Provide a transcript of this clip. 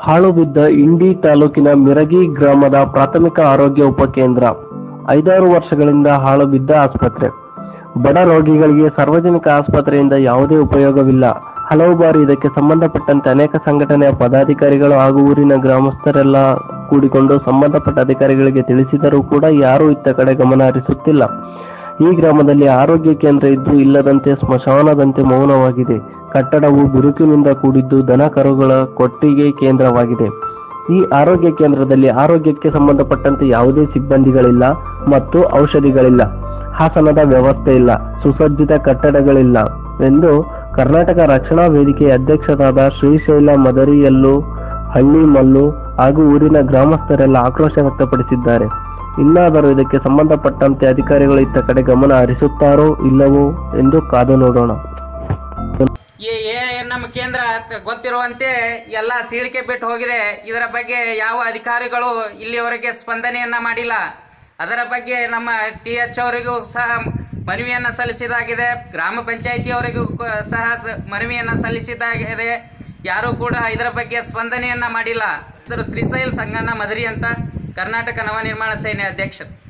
ಹಾಳು ಬಿದ್ದ ಇಂಡಿ ತಾಲೂಕಿನ ಮಿರಗಿ ಗ್ರಾಮದ ಪ್ರಾಥಮಿಕ ಆರೋಗ್ಯ ಉಪಕೇಂದ್ರ ಐದಾರು ವರ್ಷಗಳಿಂದ ಹಾಳು ಬಿದ್ದ ಆಸ್ಪತ್ರೆ ಬಡ ರೋಗಿಗಳಿಗೆ ಸಾರ್ವಜನಿಕ ಆಸ್ಪತ್ರೆಯಿಂದ ಯಾವುದೇ ಉಪಯೋಗವಿಲ್ಲ ಹಲವು ಬಾರಿ ಇದಕ್ಕೆ ಸಂಬಂಧಪಟ್ಟಂತೆ ಅನೇಕ ಸಂಘಟನೆಯ ಪದಾಧಿಕಾರಿಗಳು ಹಾಗೂ ಊರಿನ ಗ್ರಾಮಸ್ಥರೆಲ್ಲ ಕೂಡಿಕೊಂಡು ಸಂಬಂಧಪಟ್ಟ ಅಧಿಕಾರಿಗಳಿಗೆ ತಿಳಿಸಿದರೂ ಕೂಡ ಯಾರೂ ಇತ್ತ ಕಡೆ ಗಮನ ಹರಿಸುತ್ತಿಲ್ಲ ಈ ಗ್ರಾಮದಲ್ಲಿ ಆರೋಗ್ಯ ಕೇಂದ್ರ ಇದ್ದು ಇಲ್ಲದಂತೆ ಸ್ಮಶಾನದಂತೆ ಮೌನವಾಗಿದೆ ಕಟ್ಟಡವು ಬಿರುಕಿನಿಂದ ಕೂಡಿದ್ದು ದನ ಕರುಗಳ ಕೊಟ್ಟಿಗೆ ಕೇಂದ್ರವಾಗಿದೆ ಈ ಆರೋಗ್ಯ ಕೇಂದ್ರದಲ್ಲಿ ಆರೋಗ್ಯಕ್ಕೆ ಸಂಬಂಧಪಟ್ಟಂತೆ ಯಾವುದೇ ಸಿಬ್ಬಂದಿಗಳಿಲ್ಲ ಮತ್ತು ಔಷಧಿಗಳಿಲ್ಲ ಹಾಸನದ ವ್ಯವಸ್ಥೆ ಇಲ್ಲ ಸುಸಜ್ಜಿತ ಕಟ್ಟಡಗಳಿಲ್ಲ ಎಂದು ಕರ್ನಾಟಕ ರಕ್ಷಣಾ ವೇದಿಕೆಯ ಅಧ್ಯಕ್ಷರಾದ ಶ್ರೀಶೈಲ ಮದರಿಯಲ್ಲು ಹಳ್ಳಿ ಮಲ್ಲು ಹಾಗೂ ಊರಿನ ಗ್ರಾಮಸ್ಥರೆಲ್ಲ ಆಕ್ರೋಶ ವ್ಯಕ್ತಪಡಿಸಿದ್ದಾರೆ ಇನ್ನಾದರೂ ಇದಕ್ಕೆ ಸಂಬಂಧಪಟ್ಟಂತೆ ಅಧಿಕಾರಿಗಳು ಇತ್ತ ಕಡೆ ಗಮನ ಹರಿಸುತ್ತಾರೋ ಇಲ್ಲವೋ ಎಂದು ಕಾದು ನೋಡೋಣ ಈ ಏ ನಮ್ಮ ಕೇಂದ್ರ ಗೊತ್ತಿರುವಂತೆ ಎಲ್ಲ ಸೀಳಿಕೆ ಬಿಟ್ಟು ಹೋಗಿದೆ ಇದರ ಬಗ್ಗೆ ಯಾವ ಅಧಿಕಾರಿಗಳು ಇಲ್ಲಿಯವರೆಗೆ ಸ್ಪಂದನೆಯನ್ನ ಮಾಡಿಲ್ಲ ಅದರ ಬಗ್ಗೆ ನಮ್ಮ ಟಿ ಎಚ್ ಅವರಿಗೂ ಸಹ ಮನವಿಯನ್ನು ಸಲ್ಲಿಸಿದಾಗಿದೆ ಗ್ರಾಮ ಪಂಚಾಯಿತಿಯವರಿಗೂ ಕ- ಸಹ ಸ- ಮನವಿಯನ್ನು ಸಲ್ಲಿಸಿದಾಗಿದೆ ಯಾರೂ ಕೂಡ ಇದರ ಬಗ್ಗೆ ಸ್ಪಂದನೆಯನ್ನ ಮಾಡಿಲ್ಲ ಹೆಸರು ಶ್ರೀಶೈಲ್ ಸಂಗಣ್ಣ ಮದರಿ ಅಂತ ಕರ್ನಾಟಕ ನವನಿರ್ಮಾಣ ಸೇನೆ ಅಧ್ಯಕ್ಷರು